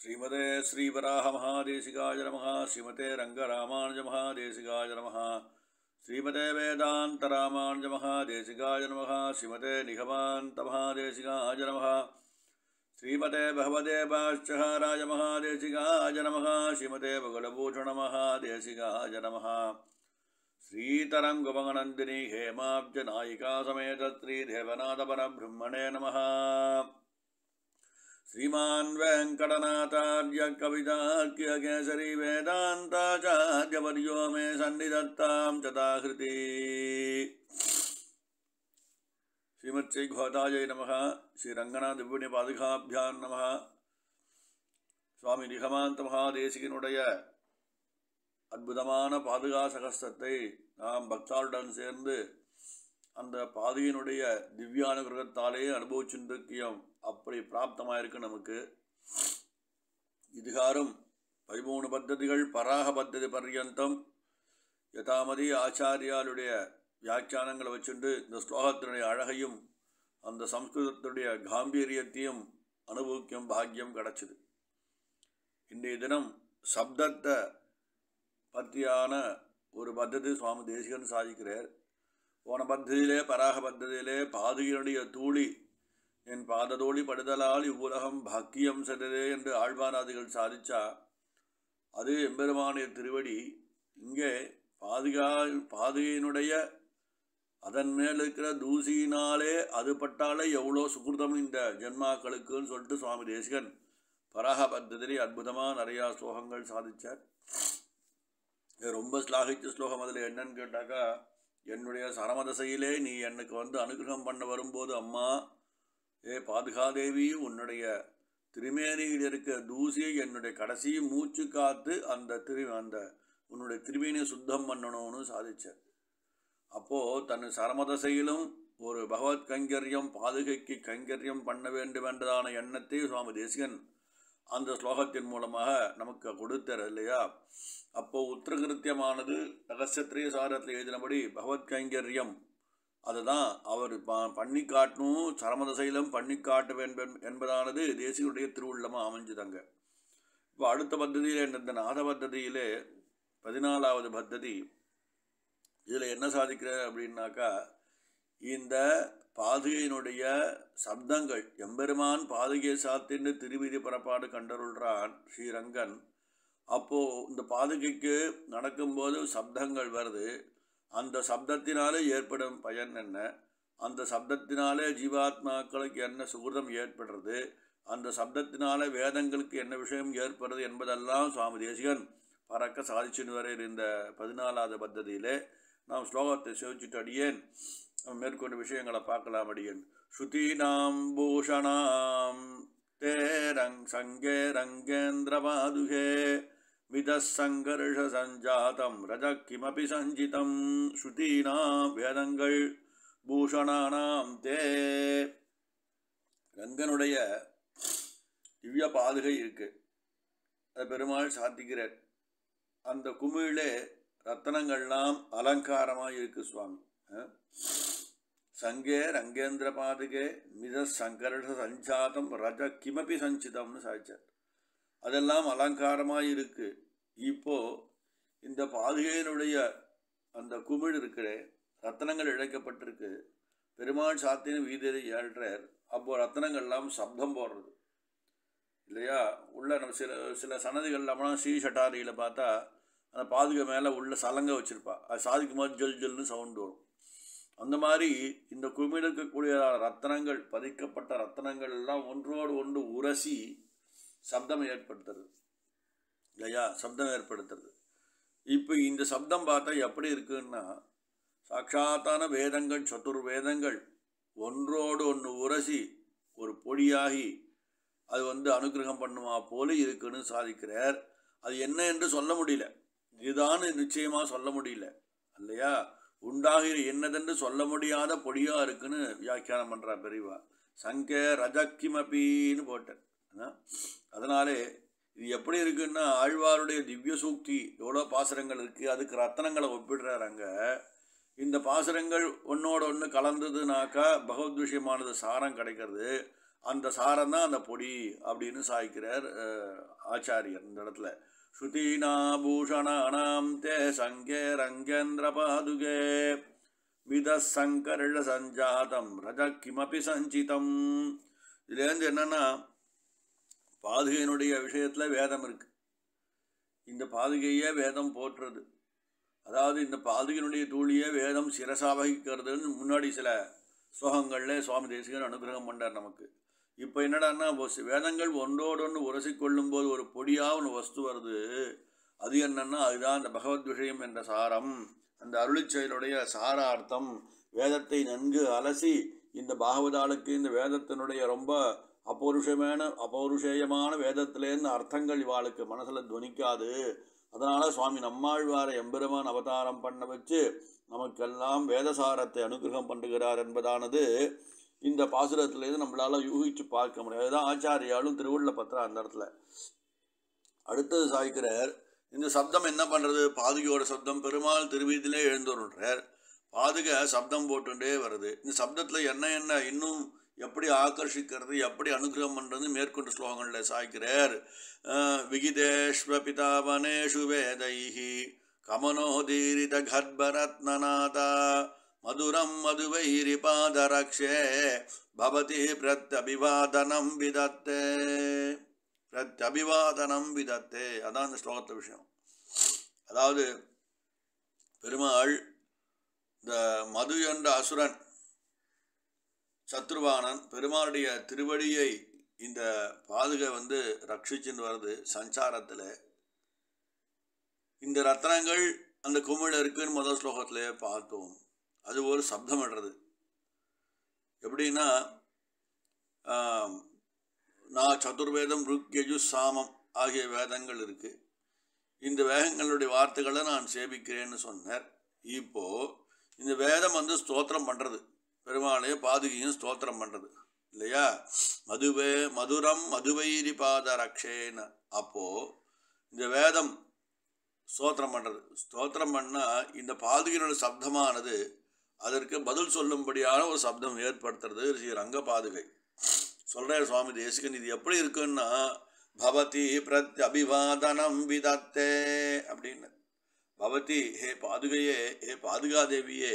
श्रीमते श्रीवराहमहादेशिकाय नमः श्रीमते रङ्गरामानुजमहादेशिकाय नमः श्रीमते वेदान्तरामानुजमहादेशिकाय नमः श्रीमते निगमान्तमहादेशिकाय नमः श्रीमते भगवते भाष्यहाराय महादेशिकाय नमः श्रीमते भगवलभूषणमहादेशिकाय नमः श्रीतरङ्गमगनन्दिनी हेमाब्जनायिका समेत श्रीदेवनाथपरब्रह्मणे नमः श्रीमान् वेङ्कटनाथार्य कवितार्क्यकेसरी वेदान्ताचार्यवर्यो मे सन्निधत्तां चताहृति श्रीमत्स्यैघोतायै नमः श्रीरङ्गनाथविपुण्यपादुकाभ्यां नमः சுவாமி நிகமாந்த மகாதேசிகனுடைய அற்புதமான பாதுகா சகஸ்தத்தை நாம் பக்தாளுடன் சேர்ந்து அந்த பாதுகையினுடைய திவ்யானுகிரகத்தாலே அனுபவிச்சுருக்கியோம் அப்படி பிராப்தமாயிருக்கு நமக்கு இதுகாரும் பதிமூணு பத்ததிகள் பராக பத்ததி பர்யந்தம் யதாமதி ஆச்சாரியாளுடைய வியாக்கியானங்களை வச்சுண்டு இந்த ஸ்லோகத்தினுடைய அழகையும் அந்த சம்ஸ்கிருதத்துடைய காம்பீரியத்தையும் அனுபவிக்கும் பாக்கியம் கிடச்சிது இன்றைய தினம் சப்தத்தை பற்றியான ஒரு பத்ததி சுவாமி தேசிகன் சாதிக்கிறார் போன பத்ததியிலே பராக பத்ததியிலே பாதுகையினுடைய தூளி என் பாததோழி படுதலால் இவ்வுலகம் பாக்கியம் சென்றதே என்று ஆழ்வாராதிகள் சாதிச்சா அது எம்பெருமானிய திருவடி இங்கே பாதுகா பாதுகையினுடைய அதன் மேல் இருக்கிற தூசியினாலே அது பட்டாலே எவ்வளோ சுகிருதம் இந்த ஜென்மாக்களுக்குன்னு சொல்லிட்டு சுவாமி தேசிகன் பராக பத்ததிலே அற்புதமாக நிறையா ஸ்லோகங்கள் சாதித்தார் இது ரொம்ப ஸ்லாகிச்ச ஸ்லோகம் அதில் என்னன்னு கேட்டாக்கா என்னுடைய சரமதசையிலே நீ எனக்கு வந்து அனுகிரகம் பண்ண வரும்போது அம்மா ஏ பாதுகாதேவி உன்னுடைய திருமேனியில் இருக்க தூசியை என்னுடைய கடைசி மூச்சு காத்து அந்த திரு அந்த உன்னுடைய திருமேனியை சுத்தம் பண்ணணும்னு சாதிச்சார் அப்போது தன் சரமதசையிலும் ஒரு பகவத் கைங்கரியம் பாதுகைக்கு கைங்கரியம் பண்ண வேண்டும் என்றதான எண்ணத்தை சுவாமி தேசிகன் அந்த ஸ்லோகத்தின் மூலமாக நமக்கு கொடுத்தார் இல்லையா அப்போ உத்திரகிருத்தியமானது ரகசியத்திரிய சாரத்தில் எழுதினபடி பகவத் கைங்கரியம் அதுதான் அவர் பண்ணி காட்டணும் சரமதசையிலும் பண்ணி காட்ட வேண்டும் என்பதானது தேசியனுடைய திருவுள்ளமாக அமைஞ்சுதாங்க இப்போ அடுத்த பத்ததியில் இந்த நாத பத்ததியிலே பதினாலாவது பத்ததி இதில் என்ன சாதிக்கிறார் அப்படின்னாக்கா இந்த பாதுகையினுடைய சப்தங்கள் எம்பெருமான் பாதுகை சாத்தின்னு திருவிதி புறப்பாடு கண்டருள்றான் ஸ்ரீரங்கன் அப்போது இந்த பாதுகைக்கு நடக்கும்போது சப்தங்கள் வருது அந்த சப்தத்தினாலே ஏற்படும் பயன் என்ன அந்த சப்தத்தினாலே ஜீவாத்மாக்களுக்கு என்ன சுகிருதம் ஏற்படுறது அந்த சப்தத்தினாலே வேதங்களுக்கு என்ன விஷயம் ஏற்படுறது என்பதெல்லாம் சுவாமி தேசிகன் பறக்க சாதிச்சுன்னு வர இந்த பதினாலாவது பத்ததியிலே நாம் ஸ்லோகத்தை சேவிச்சுட்டு அடியேன் மேற்கொண்ட விஷயங்களை பார்க்கலாம் அடியேன் ஸ்ருதீனாம் பூஷணாம் தேரங் சங்கே ரங்கேந்திர பாதுகே விதசங்கர்ஷ சஞ்சாதம் ரஜ கிமபி சஞ்சிதம் ஸ்ருதீனாம் வேதங்கள் பூஷணானாம் தே ரங்கனுடைய திவ்ய பாதுகை இருக்கு அதை பெருமாள் சாத்திக்கிறார் அந்த குமிழிலே ரத்தனங்கள்லாம் அலங்காரமாக இருக்கு சுவாமி சங்கே ரங்கேந்திர பாதுகே மித சங்கர்ஷ சஞ்சாதம் ரஜ கிமபி சஞ்சிதம்னு சாதிச்சார் அதெல்லாம் அலங்காரமாக இருக்கு இப்போ இந்த பாதுகையினுடைய அந்த குமிழ் இருக்கிற ரத்தனங்கள் இழைக்கப்பட்டிருக்கு பெருமாள் சாத்தின வீதியை ஏழ்றார் அப்போ ரத்தனங்கள்லாம் சப்தம் போடுறது இல்லையா உள்ள நம்ம சில சில சன்னதிகள் இல்லாமல் ஸ்ரீ சட்டாரியில் பார்த்தா அந்த பாதுகை மேலே உள்ள சலங்க வச்சுருப்பா அது சாதிக்கும் போது ஜல் ஜல்னு சவுண்டு வரும் அந்த மாதிரி இந்த குமிழ் இருக்கக்கூடிய ரத்தனங்கள் பதிக்கப்பட்ட ரத்தனங்கள் எல்லாம் ஒன்றோடு ஒன்று உரசி சப்தம் ஏற்படுத்துறது இல்லையா சப்தம் ஏற்படுத்துறது இப்போ இந்த சப்தம் பார்த்தா எப்படி இருக்குன்னா சாட்சாத்தான வேதங்கள் சத்துர் வேதங்கள் ஒன்றோடு ஒன்று உரசி ஒரு பொடியாகி அது வந்து அனுகிரகம் பண்ணுமா போல இருக்குன்னு சாதிக்கிறார் அது என்ன என்று சொல்ல முடியல இதுதான் நிச்சயமாக சொல்ல முடியல இல்லையா உண்டாகிற என்னதென்று சொல்ல முடியாத பொடியாக இருக்குன்னு வியாக்கியானம் பண்ணுறா பெரியவா சங்கே ரஜக்கிமபின்னு போட்டேன் அதனாலே இது எப்படி இருக்குன்னா ஆழ்வாருடைய திவ்ய சூக்தி எவ்வளோ பாசுரங்கள் இருக்குது அதுக்கு ரத்தனங்களை ஒப்பிடுறாங்க இந்த பாசுரங்கள் ஒன்றோட ஒன்று கலந்ததுனாக்கா பகவத் விஷயமானது சாரம் கிடைக்கிறது அந்த சாரம் தான் அந்த பொடி அப்படின்னு சாய்க்கிறார் அஹ், ஆச்சாரியர் இந்த இடத்துல ஸ்ருதீனாபூஷணானாம் தே சங்கே ரங்கேந்திர பாதுகே வித சங்கர்ஷ சஞ்சாதம் ரஜ கிமபி சஞ்சிதம் இதுலேருந்து என்னன்னா பாதுகையினுடைய விஷயத்தில் வேதம் இருக்கு இந்த பாதுகையே வேதம் போற்றுறது அதாவது இந்த பாதுகையினுடைய தூளியே வேதம் சிரசாவகிக்கிறதுன்னு முன்னாடி சில ஸ்லோகங்களில் சுவாமி தேசிகன் அனுகிரகம் பண்ணார் நமக்கு இப்போ என்னடான்னா ஒஸ்- வேதங்கள் ஒன்றோடொன்று உரசிக்கொள்ளும் போது ஒரு பொடியாக ஒன்று வஸ்து வருது அது என்னன்னா அதுதான் அந்த பகவத் விஷயம் என்ற சாரம் அந்த அருளிச் செயலுடைய சாரார்த்தம் வேதத்தை நன்கு அலசி இந்த பாகவதாளுக்கு இந்த வேதத்தினுடைய ரொம்ப அபௌருஷமான அபௌருஷேயமான வேதத்திலேருந்து அர்த்தங்கள் இவாளுக்கு மனசில் துவனிக்காது அதனால சுவாமி நம்மாழ்வாரை எம்பெருமான் அவதாரம் பண்ண வச்சு நமக்கெல்லாம் வேதசாரத்தை அனுகிரகம் பண்ணுகிறார் என்பதானது இந்த பாசுரத்திலேருந்து நம்மளால யூகிச்சு பார்க்க முடியாது அதுதான் ஆச்சாரியாலும் திருவுள்ள பத்திரம் அந்த இடத்துல அடுத்தது சாய்க்கிறார் இந்த சப்தம் என்ன பண்றது பாதுகையோட சப்தம் பெருமாள் திருவீதியிலே எழுந்துருன்றார் பாதுகை சப்தம் போட்டுட்டே வருது இந்த சப்தத்துல என்ன என்ன இன்னும் எப்படி ஆகர்ஷிக்கிறது எப்படி அனுகிரகம் பண்றது மேற்கொண்டு ஸ்லோகங்களில் சாய்க்கிறார் அஹ், விகிதேஷ்வ பிதாவனேஷு வேதைஹி கமனோதீரித கர்ப்பரத்னநாதா மதுரம் மதுவைரி பாதரக்ஷே பவதி பிரத்யபிவாதனம் விதத்தே பிரத்யபிவாதனம் விதத்தே அதான் இந்த ஸ்லோகத்து விஷயம் அதாவது பெருமாள் இந்த மது என்ற அசுரன் சத்ருவானன் பெருமாளுடைய திருவடியை இந்த பாதுகை வந்து ரட்சிச்சுன்னு வருது சஞ்சாரத்தில் இந்த ரத்னங்கள் அந்த குமிழ் இருக்குன்னு முதல் ஸ்லோகத்திலே பார்த்தோம் அது ஒரு சப்தமிடுறது எப்படின்னா ஆம், நான் சதுர்வேதம் ருக் யஜு சாமம் ஆகிய வேதங்கள் இருக்கு இந்த வேதங்களுடைய வார்த்தைகளை நான் சேவிக்கிறேன்னு சொன்னார் இப்போ இந்த வேதம் வந்து ஸ்தோத்திரம் பண்றது பெருமாளைய பாதுகையும் ஸ்தோத்திரம் பண்றது இல்லையா மதுவே மதுரம் மதுவைரி பாத ரக்ஷேன்னு அப்போ இந்த வேதம் ஸ்தோத்திரம் பண்றது ஸ்தோத்திரம் பண்ணா இந்த பாதுகையினோட சப்தமானது அதற்கு பதில் சொல்லும்படியான ஒரு சப்தம் ஏற்படுத்துறது ஸ்ரீ ரங்க பாதுகை சொல்றார் சுவாமி தேசிகன் இது எப்படி இருக்குன்னா பவதி பிரத்யபிவாதனம் விதத்தே அப்படின்னு பவதி ஹே பாதுகையே ஹே பாதுகாதேவியே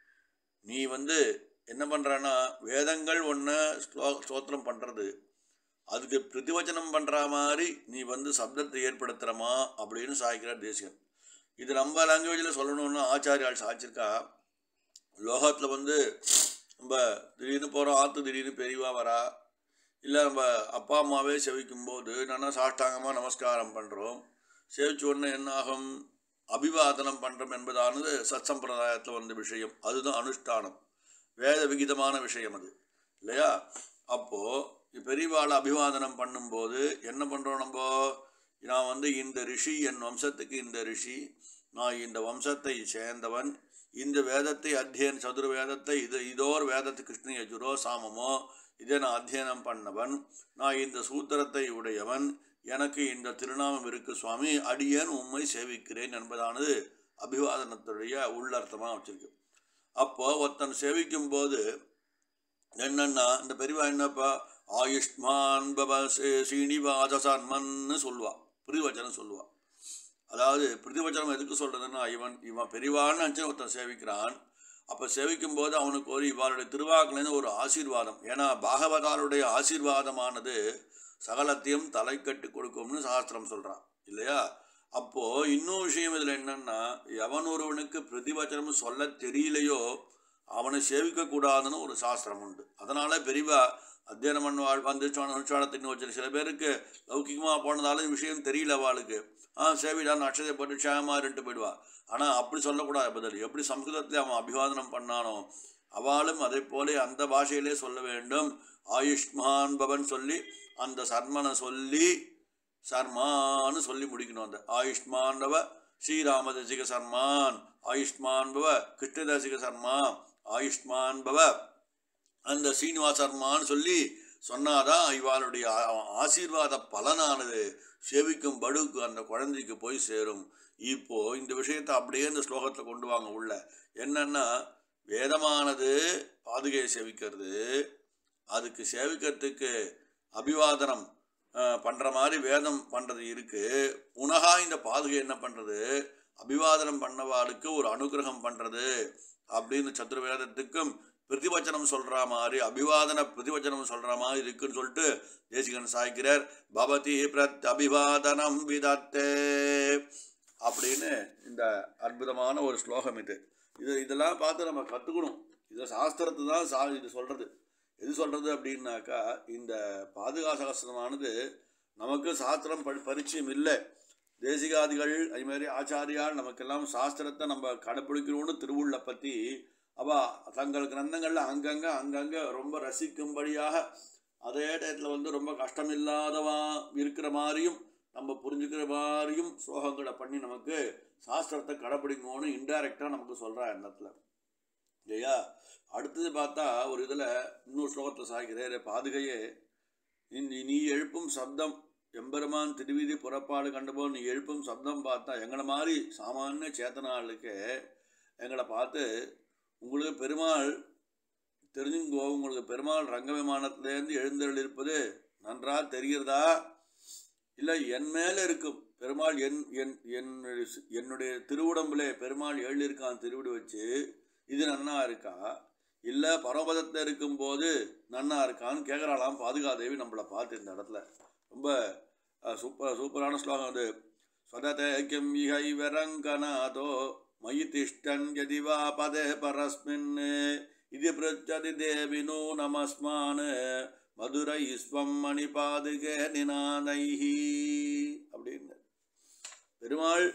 நீ வந்து என்ன பண்றன்னா வேதங்கள் ஒன்று ஸ்லோ ஸ்தோத்திரம் பண்றது அதுக்கு பிரதிவச்சனம் பண்ற மாதிரி நீ வந்து சப்தத்தை ஏற்படுத்துறமா அப்படின்னு சாய்க்கிறார் தேசிகன் இது நம்ம லாங்குவேஜில் சொல்லணும்னா ஆச்சாரியால் சாய்ச்சிருக்கா லோகத்தில் வந்து நம்ம திடீர்னு போகிறோம் ஆற்று திடீர்னு பெரியவா வரா இல்லை நம்ம அப்பா அம்மாவே செவிக்கும்போது நல்லா சாஷ்டாங்கமாக நமஸ்காரம் பண்ணுறோம் சேவிச்ச உடனே என்ன ஆகும் அபிவாதனம் பண்ணுறோம் என்பதானது சத்சம்பிரதாயத்தில் வந்த விஷயம் அதுதான் அனுஷ்டானம் வேத விகிதமான விஷயம் அது இல்லையா அப்போது பெரியவாளை அபிவாதனம் பண்ணும்போது என்ன பண்ணுறோம் நம்ம நான் வந்து இந்த ரிஷி என் வம்சத்துக்கு இந்த ரிஷி நான் இந்த வம்சத்தை சேர்ந்தவன் இந்த வேதத்தை அத்தியன் சதுர வேதத்தை இது இதோர் வேதத்து கிருஷ்ண யஜுரோ சாமமோ இதை நான் அத்தியனம் பண்ணவன் நான் இந்த சூத்திரத்தை உடையவன் எனக்கு இந்த திருநாமம் இருக்கு சுவாமி அடியேன் உம்மை சேவிக்கிறேன் என்பதானது அபிவாதனத்துடைய உள்ளர்த்தமாக வச்சிருக்கு அப்போ ஒருத்தன் சேவிக்கும் போது என்னன்னா இந்த பெரியவா என்னப்பா ஆயுஷ்மான் பவ சே- ஸ்ரீனிவாச சர்மன்னு சொல்லுவா பிரிவச்சனம் சொல்லுவா அதாவது பிரதிவச்சனம் எதுக்கு சொல்றதுன்னா இவன் இவன் பெரியவான்னு நினச்சி ஒருத்தன் சேவிக்கிறான் அப்போ சேவிக்கும் போது அவனுக்கு ஒரு இவருடைய திருவாக்குலேருந்து ஒரு ஆசீர்வாதம் ஏன்னா பாகவதாருடைய ஆசீர்வாதமானது சகலத்தையும் தலை கட்டி கொடுக்கும்னு சாஸ்திரம் சொல்றான் இல்லையா அப்போ இன்னொரு விஷயம் இதில் என்னன்னா எவன் ஒருவனுக்கு பிரதிவச்சனம் சொல்ல தெரியலையோ அவனை சேவிக்க கூடாதுன்னு ஒரு சாஸ்திரம் உண்டு அதனால பெரியவா அத்தியனம் பண்ணுவாள் வந்து அனுஷ்டானத்தின் வச்சு சில பேருக்கு லௌகிகமாக போனதாலும் விஷயம் தெரியல அவளுக்கு ஆ சேவிடான்னு அக்ஷதை போட்டு க்ஷேமா இருந்துட்டு போயிடுவா ஆனால் அப்படி சொல்லக்கூடாது பதில் எப்படி சம்ஸ்கிருதத்தில் அவன் அபிவாதனம் பண்ணானோ அவளும் அதை போல அந்த பாஷையிலே சொல்ல வேண்டும் ஆயுஷ்மான் பவன் சொல்லி அந்த சர்மனை சொல்லி சர்மான்னு சொல்லி முடிக்கணும் அந்த ஆயுஷ்மான் பவ ஸ்ரீராமதசிக சர்மான் ஆயுஷ்மான் பவ கிருஷ்ணதசிக சர்மா ஆயுஷ்மான் பவ அந்த ஸ்ரீனிவாச சர்மான்னு சொல்லி சொன்னாதான் இவாளுடைய ஆ- ஆசீர்வாத பலனானது சேவிக்கும் படுக்கு அந்த குழந்தைக்கு போய் சேரும் இப்போ இந்த விஷயத்தை அப்படியே இந்த ஸ்லோகத்தில் கொண்டு வாங்க உள்ள என்னன்னா வேதமானது பாதுகையை சேவிக்கிறது அதுக்கு சேவிக்கிறதுக்கு அபிவாதனம் அஹ், பண்ற மாதிரி வேதம் பண்றது இருக்கு உனகா இந்த பாதுகை என்ன பண்றது அபிவாதனம் பண்ணவாளுக்கு ஒரு அனுகிரகம் பண்றது அப்படின்னு சத்துர்வேதத்துக்கும் பிரதிவச்சனம் சொல்ற மாதிரி அபிவாதன பிரதிவச்சனம் சொல்ற மாதிரி இருக்குன்னு சொல்லிட்டு தேசிகன் சாய்க்கிறார் பவதி பிரத் அபிவாதனம் விதத்தே அப்படின்னு இந்த அற்புதமான ஒரு ஸ்லோகம் இது இது இதெல்லாம் பார்த்து நம்ம கற்றுக்கணும் இது சாஸ்திரத்தை தான் சா இது சொல்கிறது எது சொல்கிறது அப்படின்னாக்கா இந்த பாதுகாசகஸ்திரமானது நமக்கு சாஸ்திரம் படி பரிச்சயம் இல்லை தேசிகாதிகள் அது மாதிரி ஆச்சாரியால் நமக்கெல்லாம் சாஸ்திரத்தை நம்ம கடைப்பிடிக்கணும்னு திருவுள்ள பற்றி அவ தங்கள் கிரந்தங்களில் அங்கங்கே அங்கங்கே ரொம்ப ரசிக்கும்படியாக அதே டயத்தில் வந்து ரொம்ப கஷ்டமில்லாதவா இருக்கிற மாதிரியும் நம்ம புரிஞ்சுக்கிற மாதிரியும் ஸ்லோகங்களை பண்ணி நமக்கு சாஸ்திரத்தை கடைப்பிடிக்கணும்னு இன்டைரக்டாக நமக்கு சொல்கிறா இடத்துல இல்லையா அடுத்தது பார்த்தா ஒரு இதில் இன்னொரு ஸ்லோகத்தில் சாய்கிறேன் பாதுகையே நீ நீ எழுப்பும் சப்தம் எம்பெருமான் திருவீதி புறப்பாடு கண்டபோது நீ எழுப்பும் சப்தம் பார்த்தா எங்களை மாதிரி சாமானிய சேத்தனாளுக்கு எங்களை பார்த்து உங்களுக்கு பெருமாள் தெரிஞ்சுங்கோ உங்களுக்கு பெருமாள் ரங்க விமானத்திலேருந்து எழுந்தருள் இருப்பது நன்றா தெரிகிறதா இல்லை என் மேலே இருக்கும் பெருமாள் என் என் என்னுடைய சி- என்னுடைய திருவுடம்புல பெருமாள் எழுதியிருக்கான் திருவிடு வச்சு இது நன்னா இருக்கா இல்லை பரமபதத்தில் இருக்கும்போது நன்னா இருக்கான்னு கேட்குறாளாம் பாதுகாதேவி நம்மளை பார்த்து இந்த இடத்துல ரொம்ப அஹ், சூப்பர் சூப்பரான ஸ்லோகம் அது ஸ்வததே கிம் இஹைவ ரங்கநாதோ மயி திஷ்டன் யதி வா பதே பரஸ்மின் இது பிருச்சதி தேவினோ நமஸ்மான் மதுரை ஸ்வம் மணிபாதுகே நினாதைஹி அப்படின்னு பெருமாள்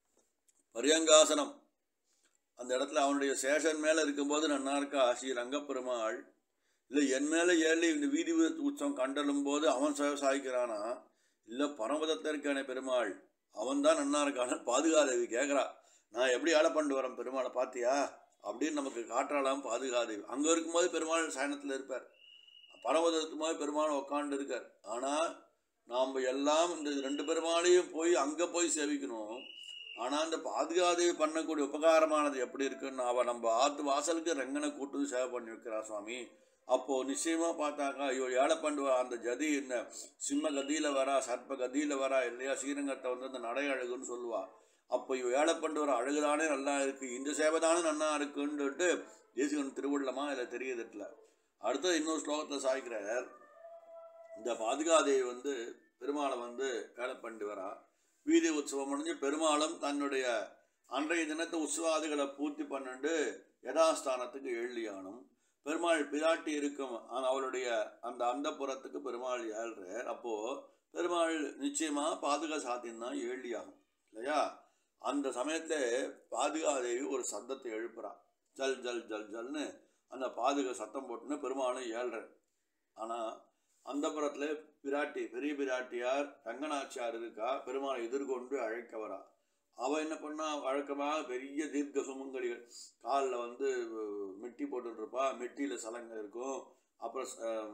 பரியங்காசனம் அந்த இடத்துல அவனுடைய சேஷன் மேலே இருக்கும்போது நன்னா இருக்கா ஸ்ரீ ரங்கப்பெருமாள் இல்லை என் மேலே ஏழி இந்த வீதி உ- உற்சவம் கண்டலும் போது அவன் சேவை சாய்க்கிறானா இல்லை பரமதத்தில் இருக்கானே பெருமாள் அவன் தான் நன்னா இருக்கான பாதுகாதேவி கேட்குறா நான் எப்படி ஆளை பண்ணிட்டு வரேன் பெருமாளை பார்த்தியா அப்படின்னு நமக்கு காட்டுறாளாம் பாதுகாதேவி அங்கே இருக்கும்போது பெருமாள் சயனத்தில் இருப்பார் பரமதத்துக்கு போது பெருமாள் உட்காந்து இருக்கார் ஆனால் நாம் எல்லாம் இந்த ரெண்டு பெருமாளையும் போய் அங்கே போய் சேவிக்கணும் ஆனால் இந்த பாதுகாதேவி பண்ணக்கூடிய உபகாரமானது எப்படி இருக்குன்னு அவள் நம்ம ஆத்து வாசலுக்கு ரெங்கனை கூட்டு சேவை பண்ணி வைக்கிறா சுவாமி அப்போது நிச்சயமாக பார்த்தாக்கா ஐயோ ஏழை பண்ணுவா அந்த ஜதி இந்த சிம்ம கதியில் வரா சர்ப்ப கதியில் வரா இல்லையா ஸ்ரீரங்கத்தை வந்து அந்த நடை அழகுன்னு சொல்லுவா அப்போ இவ ஏழை பண்ணுற அழகுதானே நல்லா இருக்குது இந்த சேவை தானே நல்லா இருக்குன்னுட்டு தேசிகன் திருவுள்ளமா இதில் தெரியுதுல அடுத்தது இன்னொரு ஸ்லோகத்தில் சாய்க்கிறார் இந்த பாதுகாதேவி வந்து பெருமாளை வந்து வேலை பண்ணிட்டு வரா வீதி உற்சவம் முடிஞ்சு பெருமாளும் தன்னுடைய அன்றைய தினத்து உற்சவாதிகளை பூர்த்தி பண்ணிட்டு யதாஸ்தானத்துக்கு எழுதியானும் பெருமாள் பிராட்டி இருக்கும் அந்த அவளுடைய அந்த அந்தப்புறத்துக்கு பெருமாள் ஏழ்றார் அப்போது பெருமாள் நிச்சயமாக பாதுகா சாத்தியம் தான் ஏழியாகும் இல்லையா அந்த சமயத்தில் பாதுகாதேவி ஒரு சத்தத்தை எழுப்புறா ஜல் ஜல் ஜல் ஜல்னு அந்த பாதுகா சத்தம் போட்டுன்னு பெருமாளும் ஏழ்றார் ஆனால் அந்த புறத்தில் பிராட்டி பெரிய பிராட்டியார் ரங்கநாச்சியார் இருக்கா பெருமாளை எதிர்கொண்டு அழைக்க வரா அவள் என்ன பண்ணா வழக்கமாக பெரிய தீர்க்க சுமங்கலிகள் காலில் வந்து அஹ், மெட்டி போட்டுட்டு இருப்பா மெட்டியில் சலங்கை இருக்கும் அப்புறம்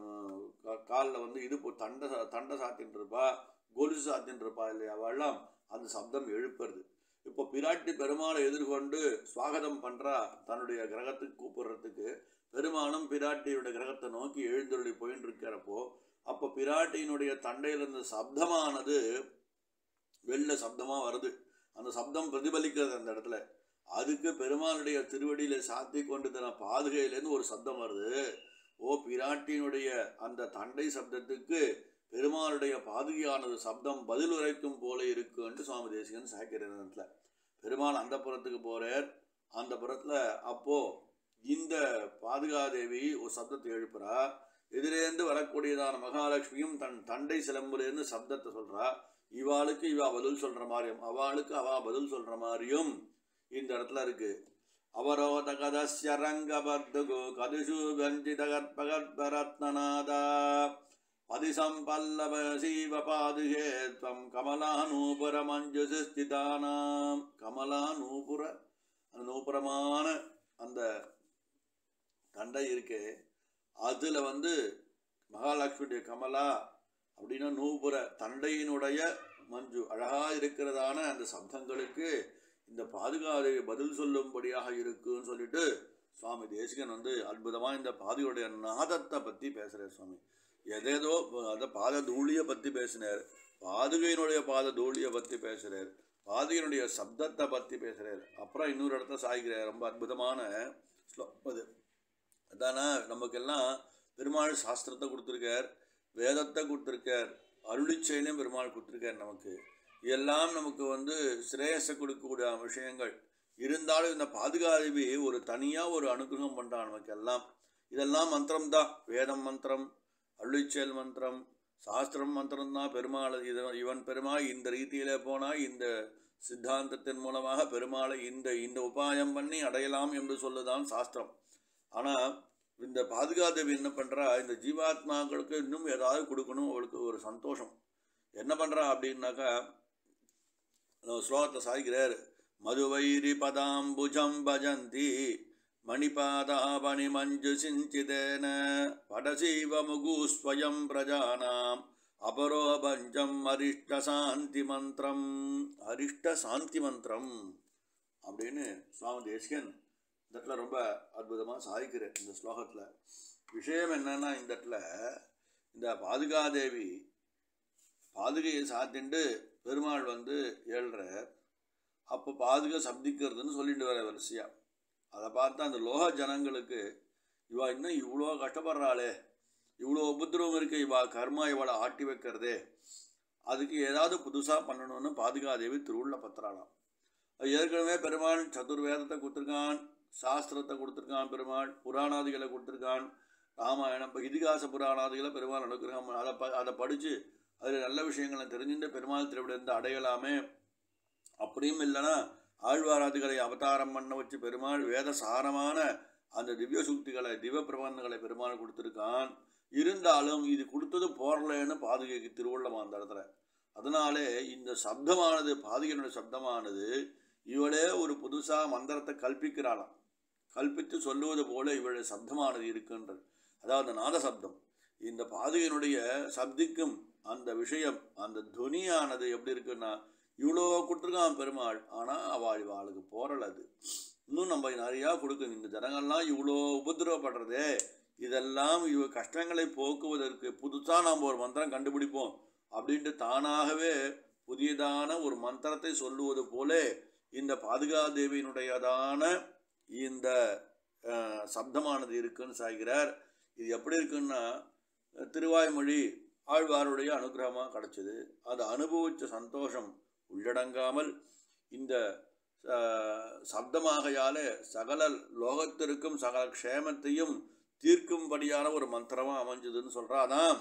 காலில் வந்து இது போ தண்டை சா- தண்டை சாத்தின்னு இருப்பா கொலுசு சாத்தின்னு இருப்பா இல்லையா அவெல்லாம் அந்த சப்தம் எழுப்புறது இப்போ பிராட்டி பெருமாளை எதிர்கொண்டு சுவாகதம் பண்ணுறா தன்னுடைய கிரகத்துக்கு கூப்பிடுறதுக்கு பெருமாளும் பிராட்டியுடைய கிரகத்தை நோக்கி எழுந்தருளி போயின்னு இருக்கிறப்போ அப்போ பிராட்டியினுடைய தண்டையிலிருந்த சப்தமானது வெளில சப்தமாக வருது அந்த சப்தம் பிரதிபலிக்கிறது அந்த இடத்துல அதுக்கு பெருமாளுடைய திருவடியில சாத்தி கொண்டு தன பாதுகையிலேருந்து ஒரு சப்தம் வருது ஓ பிராட்டியினுடைய அந்த தண்டை சப்தத்துக்கு பெருமாளுடைய பாதுகையானது சப்தம் பதில் உரைக்கும் போல இருக்குன்ட்டு சுவாமி தேசிகன் சாய்க்கிறதுல பெருமாள் அந்த புறத்துக்கு போறார் அந்த புறத்தில் அப்போ இந்த பாதுகாதேவி ஒரு சப்தத்தை எழுப்புறா எதிரேந்து வரக்கூடியதான மகாலட்சுமியும் தன் தண்டை சிலம்புலேருந்து சப்தத்தை சொல்றா இவாளுக்கு இவா பதில் சொல்ற மாதிரியும் அவளுக்கு அவா பதில் சொல்ற மாதிரியும் இந்த இடத்துல இருக்கு அவரோத கதஸ்ய ரங்கபர்துகு கதிஷு கஞ்சித கற்பகத்பரத்னநாதா பதிசம்பல்லவ சீவ பாதுகே துவம் கமலாநூபுர மஞ்சுசி ஸ்திதானாம் கமலாநூபுர அந்த நூபுரமான அந்த தண்டை இருக்கே அதில் வந்து மகாலட்சுமியுடைய கமலா அப்படின்னா நூபுர தண்டையினுடைய மஞ்சு அழகாக இருக்கிறதான அந்த சப்தங்களுக்கு இந்த பாதுகாதை பதில் சொல்லும்படியாக இருக்குன்னு சொல்லிட்டு சுவாமி தேசிகன் வந்து அற்புதமாக இந்த பாதியுடைய நாதத்தை பற்றி பேசுகிறார் சுவாமி எதேதோ அந்த பாத தூளியை பற்றி பேசினார் பாதுகையினுடைய பாத தூளியை பற்றி பேசுகிறார் பாதுகையினுடைய சப்தத்தை பற்றி பேசுகிறார் அப்புறம் இன்னொரு இடத்த சாய்கிறார் ரொம்ப அற்புதமான ஸ்லோ அது அதானா நமக்கெல்லாம் பெருமாள் சாஸ்திரத்தை கொடுத்துருக்கார் வேதத்தை கொடுத்துருக்கார் அருளிச்செயலையும் பெருமாள் கொடுத்துருக்கார் நமக்கு எல்லாம் நமக்கு வந்து சிரேயஸை கொடுக்கக்கூடிய விஷயங்கள் இருந்தாலும் இந்த பாதுகாதேவி ஒரு தனியாக ஒரு அனுகிரகம் பண்ணுறான் நமக்கு எல்லாம் இதெல்லாம் மந்திரம் தான் வேதம் மந்திரம் அருளிச்செயல் மந்திரம் சாஸ்திரம் மந்திரம் தான் பெருமாள் இது இவன் பெருமாள் இந்த ரீதியிலே போனால் இந்த சித்தாந்தத்தின் மூலமாக பெருமாளை இந்த இந்த உபாயம் பண்ணி அடையலாம் என்று சொல்லுதான் சாஸ்திரம் ஆனால் இந்த பாதுகாதேவி என்ன பண்ணுறா இந்த ஜீவாத்மாக்களுக்கு இன்னும் ஏதாவது கொடுக்கணும் அவளுக்கு ஒரு சந்தோஷம் என்ன பண்ணுறா அப்படின்னாக்கா ஸ்லோகத்தில் சாய்கிறார் மதுவைரி பதாம்புஜம் பஜந்தி மணிபாதாபணி மஞ்சு சிஞ்சிதேன படசீவ முகு ஸ்வயம் பிரஜானாம் அபரோபஞ்சம் அரிஷ்ட சாந்தி மந்திரம் அரிஷ்ட சாந்தி மந்திரம் அப்படின்னு சுவாமி தேசிகன் இந்த இடத்துல ரொம்ப அற்புதமாக சாதிக்கிறேன் இந்த ஸ்லோகத்தில் விஷயம் என்னன்னா இந்த இடத்துல இந்த பாதுகாதேவி பாதுகையை சாத்திண்டு பெருமாள் வந்து ஏழ்ற அப்போ பாதுகா சப்திக்கிறதுன்னு சொல்லிட்டு வர வரிசையா அதை பார்த்தா அந்த லோக ஜனங்களுக்கு இவா இன்னும் இவ்வளோ கஷ்டப்படுறாளே இவ்வளோ உபதிரவம் இருக்கு இவா கர்மா இவளை ஆட்டி வைக்கிறதே அதுக்கு ஏதாவது புதுசாக பண்ணணும்னு பாதுகாதேவி திருவுள்ள பத்திராளாம் அது ஏற்கனவே பெருமாள் சதுர்வேதத்தை கொடுத்துருக்கான் சாஸ்திரத்தை கொடுத்துருக்கான் பெருமாள் புராணாதிகளை கொடுத்துருக்கான் ராமாயணம் இப்போ இதிகாச புராணாதிகளை பெருமாள் அனுகிரகம் அதை ப அதை படித்து அதில் நல்ல விஷயங்களை தெரிஞ்சுட்டு பெருமாள் திருவிடந்து அடையலாமே அப்படியும் இல்லைன்னா ஆழ்வாராதிகளை அவதாரம் பண்ண வச்சு பெருமாள் வேத சாரமான அந்த திவ்ய சுக்திகளை திவ்ய பிரபந்தங்களை பெருமாள் கொடுத்துருக்கான் இருந்தாலும் இது கொடுத்தது போரலன்னு பாதுகைக்கு திருவள்ளம் அந்த இடத்துல அதனாலே இந்த சப்தமானது பாதுகையினுடைய சப்தமானது இவளே ஒரு புதுசாக மந்திரத்தை கல்பிக்கிறாளாம் கல்பித்து சொல்லுவது போல இவளுடைய சப்தமானது இருக்கின்றது அதாவது நாத சப்தம் இந்த பாதுகையினுடைய சப்திக்கும் அந்த விஷயம் அந்த துனியானது எப்படி இருக்குன்னா இவ்வளோ கொடுத்துருக்கான் பெருமாள் ஆனால் அவள் இவாளுக்கு போரல் அது இன்னும் நம்ம நிறையா கொடுக்கணும் இந்த ஜனங்கள்லாம் இவ்வளோ உபதிரவப்படுறதே இதெல்லாம் இவ கஷ்டங்களை போக்குவதற்கு புதுசாக நாம் ஒரு மந்திரம் கண்டுபிடிப்போம் அப்படின்ட்டு தானாகவே புதியதான ஒரு மந்திரத்தை சொல்லுவது போல இந்த பாதுகாதேவியினுடையதான இந்த அஹ், சப்தமானது இருக்குன்னு சாய்கிறார் இது எப்படி இருக்குன்னா திருவாய்மொழி ஆழ்வாருடைய அனுகிரகமாக கிடச்சிது அதை அனுபவித்த சந்தோஷம் உள்ளடங்காமல் இந்த அஹ், சப்தமாகையாலே சகல லோகத்திற்கும் சகல க்ஷேமத்தையும் தீர்க்கும்படியான ஒரு மந்திரமாக அமைஞ்சதுன்னு சொல்கிறாதான்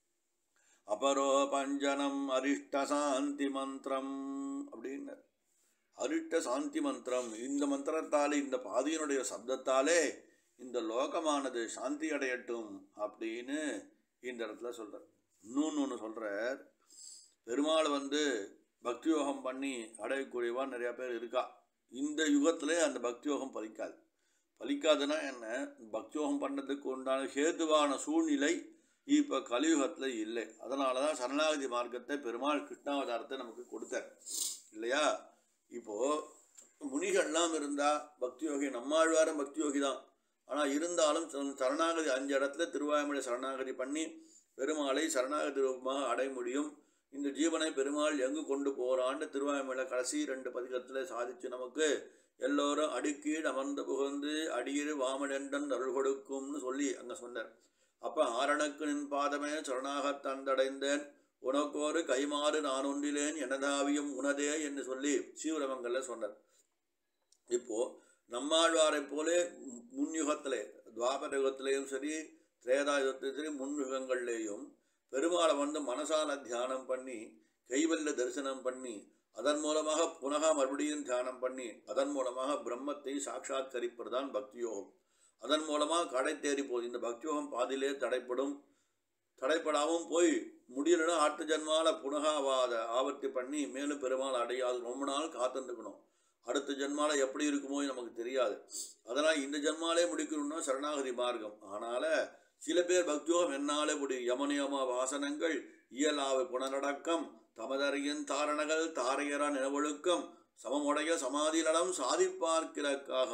அபரோ பஞ்சனம் அரிஷ்ட சாந்தி மந்திரம் அப்படின்னு அரிஷ்ட சாந்தி மந்திரம் இந்த மந்திரத்தாலே இந்த பாதியினுடைய சப்தத்தாலே இந்த லோகமானது சாந்தி அடையட்டும் அப்படின்னு இந்த இடத்துல சொல்கிறார் இன்னொன்று ஒன்று சொல்கிறார் பெருமாள் வந்து பக்தி யோகம் பண்ணி அடையக்கூடியவா நிறையா பேர் இருக்கா இந்த யுகத்திலே அந்த பக்தி யோகம் பலிக்காது பலிக்காதுன்னா என்ன பக்தி யோகம் பண்ணுறதுக்கு உண்டான ஹேதுவான சூழ்நிலை இப்போ கலியுகத்தில் இல்லை அதனால தான் சரணாகதி மார்க்கத்தை பெருமாள் கிருஷ்ணாவதாரத்தை நமக்கு கொடுத்தார் இல்லையா இப்போது முனிகள்லாம் இருந்தால் பக்தி யோகி நம்மாழ்வாரும் பக்தி யோகி தான் ஆனால் இருந்தாலும் சரண- சரணாகதி அஞ்சு இடத்துல திருவாய்மொழி சரணாகதி பண்ணி பெருமாளை சரணாகதி ரூபமாக அடைய முடியும் இந்த ஜீவனை பெருமாள் எங்கு கொண்டு போகிறான்னு திருவாய்மொழியில் கடைசி ரெண்டு பதிகத்தில் சாதிச்சு நமக்கு எல்லோரும் அடிக்கீழ் அமர்ந்து புகுந்து அடியிரு வாமடென்றன் அருள் கொடுக்கும்னு சொல்லி அங்கே சொன்னார் அப்போ ஆரணக்கு நின் பாதமே சரணாகத் தந்தடைந்தேன் உனக்கோரு கைமாறு நான் ஒன்றிலேன் எனதாவியும் உனதே என்று சொல்லி சீவரமங்கல்ல சொன்னார் இப்போ நம்மாழ்வாரைப் போலே மு- முன்யுகத்திலே துவாபர யுகத்திலேயும் சரி திரேதா யுகத்திலும் சரி முன்யுகங்கள்லேயும் பெருமாளை வந்து மனசால தியானம் பண்ணி கைவல்ல தரிசனம் பண்ணி அதன் மூலமாக புனக மறுபடியும் தியானம் பண்ணி அதன் மூலமாக பிரம்மத்தை சாட்சாத்கரிப்பது தான் பக்தி யோகம் அதன் மூலமாக கடை தேறி போகுது இந்த பக்தி யோகம் பாதியிலே தடைப்படும் தடைப்படாமல் போய் முடியலன்னா ஆட்டு ஜன்மால புனகாவாத ஆவர்த்தி பண்ணி மேலும் பெருமாள் அடையாது ரொம்ப நாள் காத்துருக்கணும் அடுத்த ஜென்மால எப்படி இருக்குமோ நமக்கு தெரியாது அதனால் இந்த ஜென்மாலே முடிக்கணும்னா சரணாகதி மார்க்கம் ஆனால சில பேர் பக்தியோகம் என்னாலே முடியும் யமனியம வாசனங்கள் இயலாவை புனரடக்கம் தமதறியின் தாரணகள் தாரையரா நிலவொழுக்கம் சமமுடைய சமாதி நலம் சாதிப்பார்க்கிறக்காகம்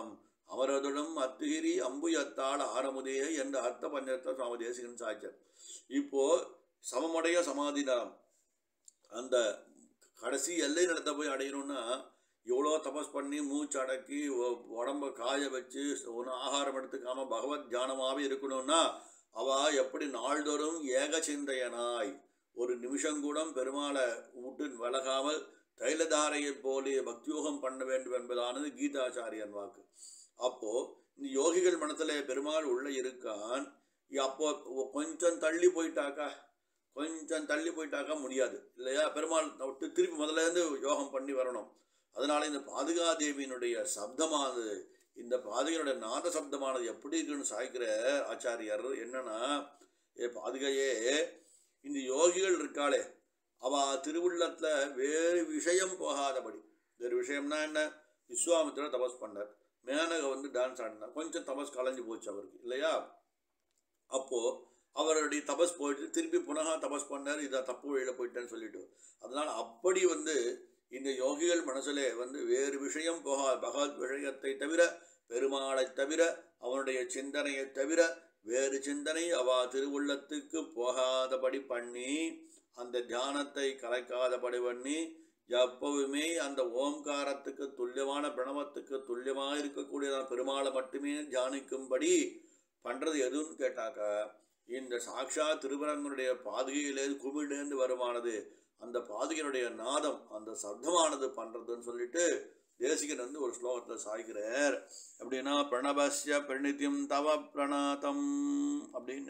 அமரதுடம் அத்துகிரி அம்பு எத்தாள் ஆரமுதே என்ற அர்த்த பஞ்சத்தை சுவாமி தேசிகன் சாய்ச்சார் இப்போ சமமுடைய சமாதிதான் அந்த கடைசி எல்லை நடத்த போய் அடையணும்னா எவ்வளோ தபஸ் பண்ணி மூச்சு அடக்கி ஒ- உடம்ப காய வச்சு ஒன்றும் ஆகாரம் எடுத்துக்காம பகவத் தியானமாகவே இருக்கணும்னா அவ எப்படி நாள்தோறும் ஏக சிந்தையனாய் ஒரு நிமிஷம் கூட பெருமாளை விட்டு விலகாமல் தைலதாரையைப் போலே பக்தியோகம் பண்ண வேண்டும் என்பதானது கீதாச்சாரியன் வாக்கு அப்போ இந்த யோகிகள் மனத்துல பெருமாள் உள்ள இருக்கான் அப்போ கொஞ்சம் தள்ளி போயிட்டாக்கா கொஞ்சம் தள்ளி போயிட்டாக்கா முடியாது இல்லையா பெருமாள் விட்டு திருப்பி முதல்ல இருந்து யோகம் பண்ணி வரணும் அதனால இந்த பாதுகாதேவியினுடைய சப்தமானது இந்த பாதுகையினுடைய நாத சப்தமானது எப்படி இருக்குன்னு சாய்க்கிற ஆச்சாரியர் என்னன்னா ஏ பாதுகையே இந்த யோகிகள் இருக்காளே அவ திருவுள்ளத்துல வேறு விஷயம் போகாதபடி வேறு விஷயம்னா என்ன விஸ்வாமித்திர தபஸ் பண்ணார் மேனக வந்து டான்ஸ் ஆடினார் கொஞ்சம் தபஸ் கலைஞ்சு போச்சு அவருக்கு இல்லையா அப்போ அவருடைய தபஸ் போயிட்டு திருப்பி புனகா தபஸ் பண்ணார் இதை தப்பு வழியில போயிட்டேன்னு சொல்லிட்டு அதனால அப்படி வந்து இந்த யோகிகள் மனசுல வந்து வேறு விஷயம் போகா பகவத் விஷயத்தை தவிர பெருமாளை தவிர அவனுடைய சிந்தனையை தவிர வேறு சிந்தனை அவ திருவுள்ளத்துக்கு போகாதபடி பண்ணி அந்த தியானத்தை கலைக்காதபடி பண்ணி எப்பவுமே அந்த ஓம்காரத்துக்கு துல்லியமான பிரணவத்துக்கு துல்லியமாக இருக்கக்கூடியதான பெருமாளை மட்டுமே தியானிக்கும்படி பண்றது எதுன்னு கேட்டாக்கா இந்த சாக்ஷா திருவரங்கனுடைய பாதுகையிலே குமிழ்லேருந்து வருமானது அந்த பாதுகையினுடைய நாதம் அந்த சப்தமானது பண்றதுன்னு சொல்லிட்டு தேசிகன் வந்து ஒரு ஸ்லோகத்தில் சாய்கிறார் அப்படின்னா பிரணவசிய பிரணித்தியம் தவ பிரணாதம் அப்படின்னு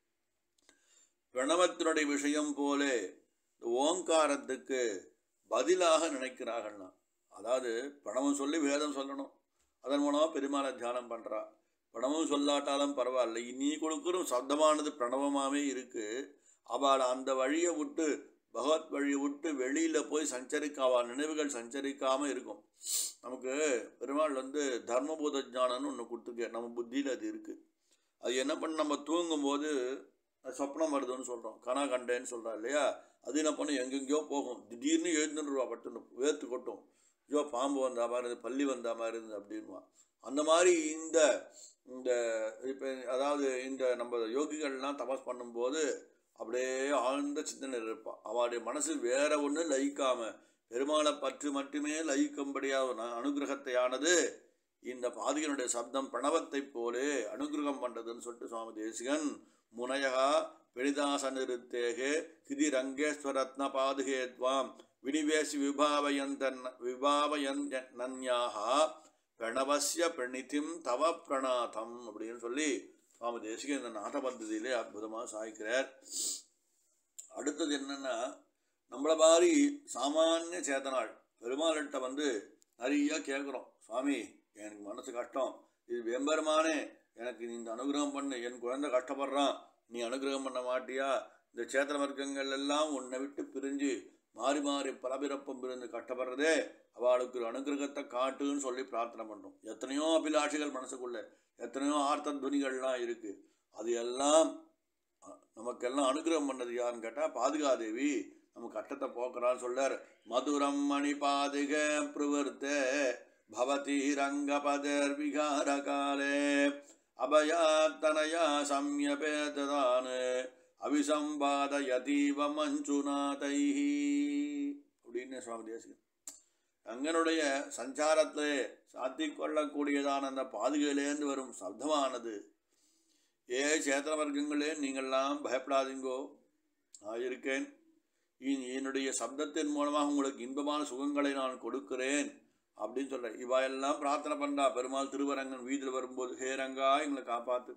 பிரணவத்தினுடைய விஷயம் போலே இந்த ஓங்காரத்துக்கு பதிலாக நினைக்கிறார்கள்னா அதாவது பிரணவம் சொல்லி வேதம் சொல்லணும் அதன் மூலமாக பெருமாளை தியானம் பண்ணுறா பிரணவம் சொல்லாட்டாலும் பரவாயில்ல நீ கொடுக்குற சப்தமானது பிரணவமாகவே இருக்கு அவள் அந்த வழியை விட்டு பகவத் வழியை விட்டு வெளியில் போய் சஞ்சரிக்க அவள் நினைவுகள் சஞ்சரிக்காமல் இருக்கும் நமக்கு பெருமாள் வந்து தர்மபூத ஞானம்னு ஒன்று கொடுத்துருக்க நம்ம புத்தியில் அது இருக்குது அது என்ன பண்ண நம்ம தூங்கும்போது சொப்னம் வருதுன்னு சொல்கிறோம் கனா கண்டேன்னு சொல்கிறா இல்லையா அது என்ன பண்ணும் எங்கெங்கேயோ போகும் திடீர்னு எழுந்துருவா பட்டுன்னு வேர்த்து கொட்டும் ஐயோ பாம்பு வந்தா மாதிரி இருந்து பள்ளி வந்தா மாதிரி இருந்து அப்படின்வா அந்த மாதிரி இந்த இந்த இப்போ அதாவது இந்த நம்ம யோகிகள்லாம் தபஸ் பண்ணும்போது அப்படியே ஆழ்ந்த சிந்தனை இருப்பான் அவளுடைய மனசு வேற ஒன்று லயிக்காம பெருமாளை பற்றி மட்டுமே லயிக்கும்படியாக ந- அனுகிரகத்தையானது இந்த பாதிகனுடைய சப்தம் பிரணவத்தைப் போலே அனுகிரகம் பண்ணுறதுன்னு சொல்லிட்டு சுவாமி தேசிகன் முனையகா பெரிதாச நிறுத்தேகே கிதி ரங்கேஸ்வரத்ன பாதுகே துவாம் வினிவேசி விபாவயந்தன் விபாவயன் நன்யாகா பிரணவசிய பிரணிதிம் தவ பிரணாதம் அப்படின்னு சொல்லி சுவாமி தேசிகன் இந்த நாத பద్ధதியிலே அற்புதமாக சாய்க்கிறார் அடுத்தது என்னன்னா நம்மள மாதிரி சாமானிய சேதனாள் பெருமாள்கிட்ட வந்து நிறைய கேட்குறோம் சுவாமி எனக்கு மனசு கஷ்டம் இது வெம்பெருமானே எனக்கு நீ இந்த அனுகிரகம் பண்ணு என் குழந்தை கஷ்டப்படுறான் நீ அனுகிரகம் பண்ண மாட்டியா இந்த சேத்திர வர்க்கங்கள் எல்லாம் உன்னை விட்டு பிரிஞ்சு மாறி மாறி பலபிறப்பம் பிரிந்து கஷ்டப்படுறதே அவளுக்கு ஒரு அனுகிரகத்தை காட்டுன்னு சொல்லி பிரார்த்தனை பண்ணுறோம் எத்தனையோ அபிலாஷைகள் மனசுக்குள்ள எத்தனையோ ஆர்த்த துணிகள்லாம் இருக்குது அது எல்லாம் அ- நமக்கெல்லாம் அனுகிரகம் பண்ணது யாருன்னு கேட்டால் பாதுகாதேவி நம்ம கஷ்டத்தை போக்குறான்னு சொல்லார் மதுரம் மணி பாதுக பிரவர்த்தே பவதி ரங்கபதர் விகார காலே அபயாத்தனயா சம்யபேததான் அவிசம்பாதயதீவ மஞ்சுநாதைஹி அப்படின்னு சுவாமி தேசிகன் ரங்கனுடைய சஞ்சாரத்திலே சாத்திக் கொள்ளக்கூடியதான அந்த பாதுகையிலேருந்து வரும் சப்தமானது ஏ சேத்திர வர்க்கங்களே நீங்கள்லாம் பயப்படாதீங்கோ நான் இருக்கேன் இனி என்னுடைய சப்தத்தின் மூலமாக உங்களுக்கு இன்பமான சுகங்களை நான் கொடுக்கிறேன் அப்படின்னு சொல்கிறேன் இவா எல்லாம் பிரார்த்தனை பண்ணா பெருமாள் திருவரங்கன் வீதியில் வரும்போது ஹே ரங்கா எங்களை காப்பாத்து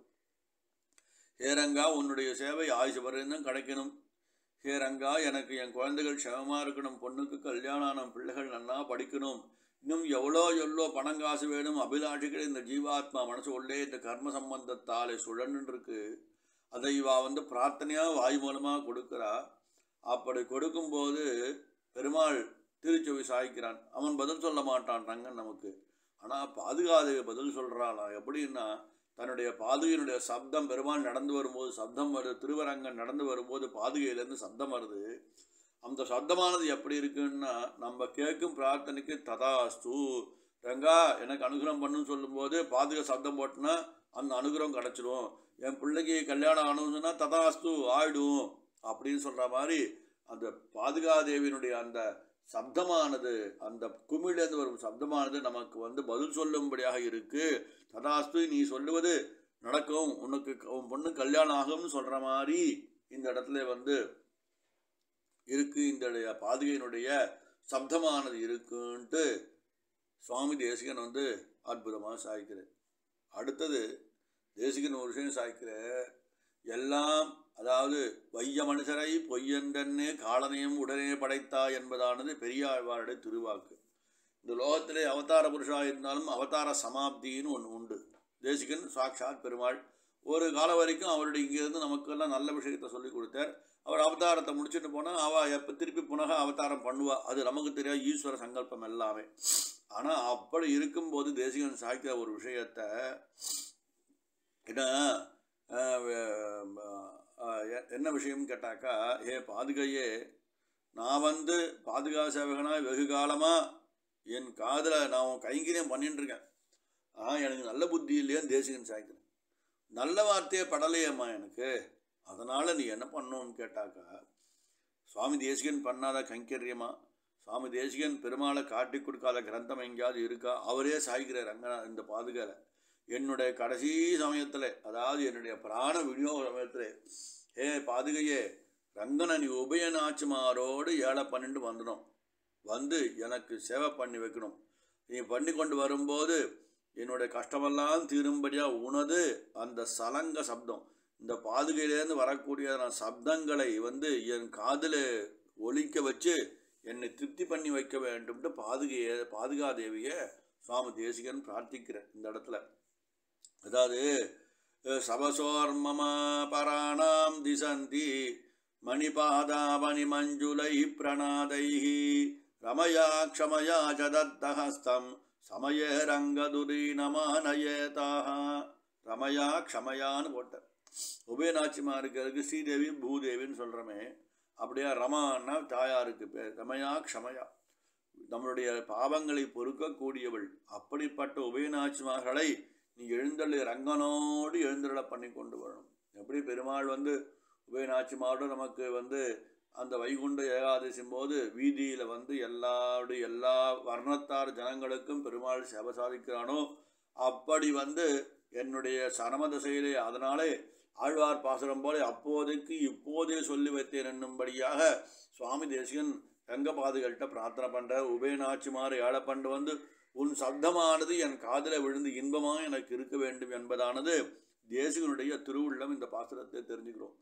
ஹே ரங்கா உன்னுடைய சேவை ஆயுஷ வரையும் கிடைக்கணும் ஹே ரங்கா எனக்கு என் குழந்தைகள் க்ஷமமாக இருக்கணும் பொண்ணுக்கு கல்யாணம் ஆன பிள்ளைகள் நன்னா படிக்கணும் இன்னும் எவ்வளோ எவ்வளோ பணம் காசு வேணும் அபிலாஷிகள் இந்த ஜீவாத்மா மனசு உள்ளே இந்த கர்ம சம்பந்தத்தாலே சுழன்னு இருக்கு அதை இவா வந்து பிரார்த்தனையாக வாய் மூலமாக கொடுக்குறா அப்படி கொடுக்கும்போது பெருமாள் திருச்செவி சாய்க்கிறான் அவன் பதில் சொல்ல மாட்டான் ரங்கன் நமக்கு ஆனால் பாதுகாதேவி பதில் சொல்கிறாளாம் எப்படின்னா தன்னுடைய பாதுகையினுடைய சப்தம் பெருமாள் நடந்து வரும்போது சப்தம் வருது திருவரங்கன் நடந்து வரும்போது பாதுகையிலேருந்து சப்தம் வருது அந்த சப்தமானது எப்படி இருக்குன்னா நம்ம கேட்கும் பிரார்த்தனைக்கு ததாஸ்து ரங்கா எனக்கு அனுகிரகம் பண்ணுன்னு சொல்லும்போது பாதுகா சப்தம் போட்டுனா அந்த அனுகிரகம் கிடச்சிரும் என் பிள்ளைக்கு கல்யாணம் ஆகணும்னா ததாஸ்து ஆயிடும் அப்படின்னு சொல்கிற மாதிரி அந்த பாதுகாதேவியினுடைய அந்த சப்தமானது அந்த குமிழிலேருந்து வரும் சப்தமானது நமக்கு வந்து பதில் சொல்லும்படியாக இருக்கு ததாஸ்து நீ சொல்லுவது நடக்கும் உனக்கு உன் பொண்ணு கல்யாணம் ஆகும்னு சொல்கிற மாதிரி இந்த இடத்துல வந்து இருக்கு இந்த பாதுகையினுடைய சப்தமானது இருக்குன்ட்டு சுவாமி தேசிகன் வந்து அற்புதமாக சாய்க்கிறார் அடுத்தது தேசிகன் ஒரு விஷயம் சாய்க்கிற எல்லாம் அதாவது வைய மனுஷரை பொய்யென்றே காலனையும் உடனே படைத்தா என்பதானது பெரியாழ்வாருடைய திருவாக்கு இந்த லோகத்திலே அவதார புருஷா இருந்தாலும் அவதார சமாப்தின்னு ஒன்று உண்டு தேசிகன் சாட்சாத் பெருமாள் ஒரு காலம் வரைக்கும் அவருடைய இங்கேருந்து நமக்கெல்லாம் நல்ல விஷயத்தை சொல்லி கொடுத்தார் அவர் அவதாரத்தை முடிச்சுட்டு போனால் அவள் எப்போ திருப்பி புனக அவதாரம் பண்ணுவா அது நமக்கு தெரியாது ஈஸ்வர சங்கல்பம் எல்லாமே ஆனால் அப்படி இருக்கும்போது தேசிகன் சாய்க்கிற ஒரு விஷயத்தை ஏன்னா என்ன விஷயம்னு கேட்டாக்கா ஏ பாதுகையே நான் வந்து பாதுகா சேவகனாக வெகு காலமாக என் காதில் நான் உன் கைங்கரியம் பண்ணிட்டு இருக்கேன் ஆ எனக்கு நல்ல புத்தி இல்லையான்னு தேசிகன் சாய்க்கிறேன் நல்ல வார்த்தையே படலையேம்மா எனக்கு அதனால் நீ என்ன பண்ணணும்னு கேட்டாக்கா சுவாமி தேசிகன் பண்ணாத கைங்கரியமா சுவாமி தேசிகன் பெருமாளை காட்டி கொடுக்காத கிரந்தம் எங்கேயாவது இருக்கா அவரே சாய்க்கிறார் அங்கே இந்த பாதுகால என்னுடைய கடைசி சமயத்தில் அதாவது என்னுடைய பிராண விநியோக சமயத்தில் ஏ பாதுகையே ரங்கனை நீ உபயநாச்சிமாரோடு ஏழை பண்ணிட்டு வந்துடும் வந்து எனக்கு சேவை பண்ணி வைக்கணும் நீ பண்ணி கொண்டு வரும்போது என்னுடைய கஷ்டமெல்லாம் தீரும்படியாக உனது அந்த சலங்க சப்தம் இந்த பாதுகையிலேருந்து வரக்கூடிய சப்தங்களை வந்து என் காதில் ஒலிக்க வச்சு என்னை திருப்தி பண்ணி வைக்க வேண்டும்ட்டு பாதுகையை பாதுகாதேவியை சுவாமி தேசிகன் பிரார்த்திக்கிறேன் இந்த இடத்துல அதாவது சபசோர்மம பராணாம் திசந்தி மணிபாதாமணி மஞ்சுளை பிரணாதை ரமயா க்ஷமயா ஜதத்தஹஸ்தம் சமய ரங்கதுரீனமானயேதாக ரமயா க்ஷமயான்னு போட்டார் உபயநாச்சிமாருக்கு ஸ்ரீதேவி பூதேவின்னு சொல்கிறோமே அப்படியே ரமான்னா தாயாருக்கு பேர் ரமயா க்ஷமயா நம்மளுடைய பாவங்களை பொறுக்கக்கூடியவள் அப்படிப்பட்ட உபயநாச்சிமார்களை நீ எழுந்தள்ளி ரங்கனோடு எழுந்தருள பண்ணி கொண்டு வரணும் எப்படி பெருமாள் வந்து உபயநாச்சிமாரோடு நமக்கு வந்து அந்த வைகுண்ட ஏகாதசியும் போது வீதியில் வந்து எல்லாருடைய எல்லா வர்ணத்தார் ஜனங்களுக்கும் பெருமாள் சேவை சாதிக்கிறானோ அப்படி வந்து என்னுடைய சரம திசையிலே அதனாலே ஆழ்வார் பாசுரம் போல அப்போதைக்கு இப்போதே சொல்லி வைத்தேன் என்னும்படியாக சுவாமி தேசிகன் ரங்கபாதுகள்கிட்ட பிரார்த்தனை பண்ணுற உபயநாச்சிமார் ஏழை பண்ணு வந்து உன் சப்தமானது என் காதில் விழுந்து இன்பமாக எனக்கு இருக்க வேண்டும் என்பதானது தேசிகனுடைய திருவுள்ளம் இந்த பாசுரத்தை தெரிஞ்சுக்கிறோம்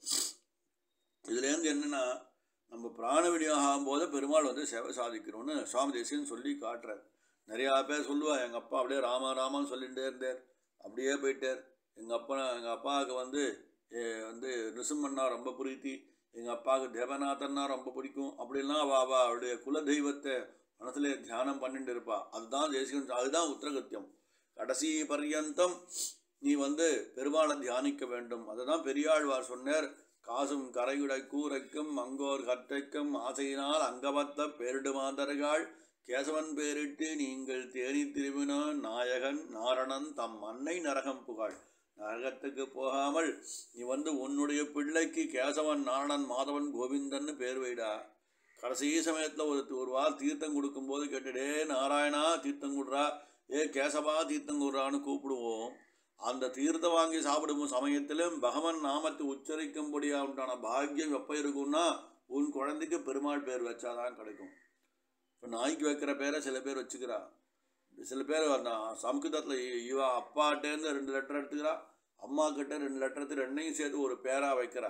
இதுலேருந்து என்னென்னா நம்ம பிராண விநியோகம் போது பெருமாள் வந்து சேவை சாதிக்கணும்னு சுவாமி தேசிகன் சொல்லி காட்டுறார் நிறையா பேர் சொல்லுவா எங்கள் அப்பா அப்படியே ராம ராமான்னு சொல்லிகிட்டே இருந்தார் அப்படியே போயிட்டார் எங்கள் அப்பா எங்கள் அப்பாவுக்கு வந்து வந்து நிருசிம்மன்னா ரொம்ப பிரீத்தி எங்கள் அப்பாவுக்கு தேவநாதன்னா ரொம்ப பிடிக்கும் அப்படிலாம் அவள் அவள் அவளுடைய குல தெய்வத்தை மனசில் தியானம் பண்ணிட்டு இருப்பா அதுதான் தேசிகன் அதுதான் உத்தரகத்தியம் கடைசி பர்யந்தம் நீ வந்து பெருமாளை தியானிக்க வேண்டும் அதுதான் பெரியாழ்வார் சொன்னார் காசும் கரையுடை கூரைக்கும் அங்கோர் கற்றைக்கும் ஆசையினால் அங்கவத்த பேரிடு மாதர்கள் கேசவன் பேரிட்டு நீங்கள் தேனி திரும்பினான் நாயகன் நாரணன் தம் அன்னை நரகம் புகழ் நரகத்துக்கு போகாமல் நீ வந்து உன்னுடைய பிள்ளைக்கு கேசவன் நாரணன் மாதவன் கோவிந்தன்னு பேர் வைடா கடைசி சமயத்தில் ஒரு ஒரு வாரம் தீர்த்தம் கொடுக்கும்போது கேட்டுடே நாராயணா தீர்த்தம் கொடுறா ஏ கேசவா தீர்த்தம் கொடுறான்னு கூப்பிடுவோம் அந்த தீர்த்தம் வாங்கி சாப்பிடும் சமயத்திலும் பகவன் நாமத்தை உச்சரிக்கும்படியாக உண்டான பாக்கியம் எப்போ இருக்கும்னா உன் குழந்தைக்கு பெருமாள் பேர் வச்சாதான் கிடைக்கும் இப்போ நாய்க்கு வைக்கிற பேரை சில பேர் வச்சுக்கிறா சில பேர் அந்த சம்ஸ்கிருதத்தில் இவ அப்பாட்டேருந்து ரெண்டு லெட்டர் எடுத்துக்கிறா அம்மா கிட்ட ரெண்டு லெட்டர் எடுத்து ரெண்டையும் சேர்த்து ஒரு பேராக வைக்கிறா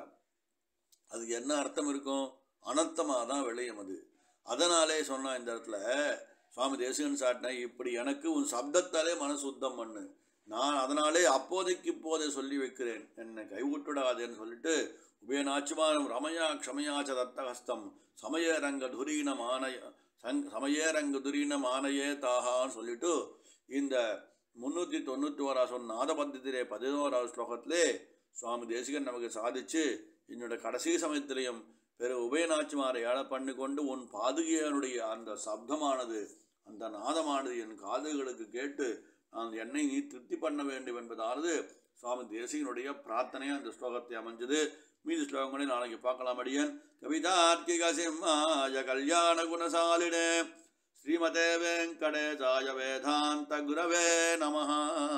அதுக்கு என்ன அர்த்தம் இருக்கும் அனர்த்தமாக தான் விளையும் அது அதனாலே சொன்னால் இந்த இடத்துல சுவாமி தேசிகன் சாட்டின இப்படி எனக்கு உன் சப்தத்தாலே மன சுத்தம் பண்ணு நான் அதனாலே அப்போதைக்கு இப்போதே சொல்லி வைக்கிறேன் என்னை கைவிட்டுடாதேன்னு சொல்லிட்டு உபயநாச்சிமானம் ரமயா க்ஷமயாச்ச தத்தஹஸ்தம் சமய ரங்க துரீன மானய சங் சமய ரங்க துரீன மானையே தாகான்னு சொல்லிட்டு இந்த முந்நூற்றி தொண்ணூற்றி ஓரா சொன்ன நாத பద్ధதியிலே பதினோராவது ஸ்லோகத்திலே சுவாமி தேசிகன் நமக்கு சாதிச்சு என்னோட கடைசி சமயத்திலையும் பெரு உபயநாச்சிமாரை ஏழை பண்ணி கொண்டு உன் பாதுகையனுடைய அந்த சப்தமானது அந்த நாதமானது என் காதுகளுக்கு கேட்டு நான் என்னை நீ திருப்தி பண்ண வேண்டும் என்பதானது சுவாமி தேசிகனுடைய பிரார்த்தனையா அந்த ஸ்லோகத்தை அமைஞ்சது மீதி ஸ்லோகங்களை நாளைக்கு பார்க்கலாம் அடியன் கவிதார்க்கிக சிம்மாய கல்யாண குணசாலினே ஸ்ரீமதே வெங்கடேசாய வேதாந்த குரவே நமஹ